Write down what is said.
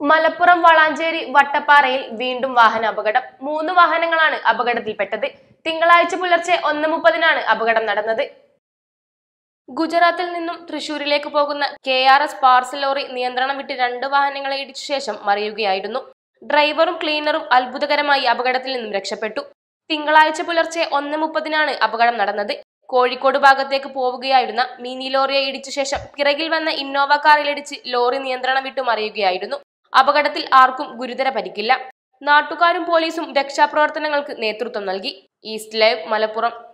മലപ്പുറം വളാഞ്ചേരി വട്ടപ്പാറയിൽ വീണ്ടും വാഹന അപകടം മൂന്ന് വാഹനങ്ങളാണ് അപകടത്തിൽപ്പെട്ടത് തിങ്കളാഴ്ച പുലർച്ചെ ഒന്ന് മുപ്പതിനാണ് അപകടം നടന്നത് ഗുജറാത്തിൽ നിന്നും തൃശൂരിലേക്ക് പോകുന്ന K R S parcel lorry നിയന്ത്രണം വിട്ട് രണ്ട് വാഹനങ്ങളെ ഇടിച്ച ശേഷം മറിയുകയായിരുന്നു ഡ്രൈവറും ക്ലീനറും അത്ഭുതകരമായി അപകടത്തിൽ നിന്നും രക്ഷപ്പെട്ടു തിങ്കളാഴ്ച പുലർച്ചെ ഒന്ന് മുപ്പതിനാണ് അപകടം നടന്നത് കോഴിക്കോട് ഭാഗത്തേക്ക് പോവുകയായിരുന്ന മിനി ലോറിയെ ഇടിച്ച ശേഷം പിറകിൽ വന്ന ഇന്നോവ കാറിലിടിച്ച് ലോറി നിയന്ത്രണം വിട്ടു മറിയുകയായിരുന്നു അപകടത്തിൽ ആർക്കും ഗുരുതര പരിക്കില്ല നാട്ടുകാരും പോലീസും രക്ഷാപ്രവർത്തനങ്ങൾക്ക് നേതൃത്വം നൽകി ഈസ്റ്റ് ലൈവ് മലപ്പുറം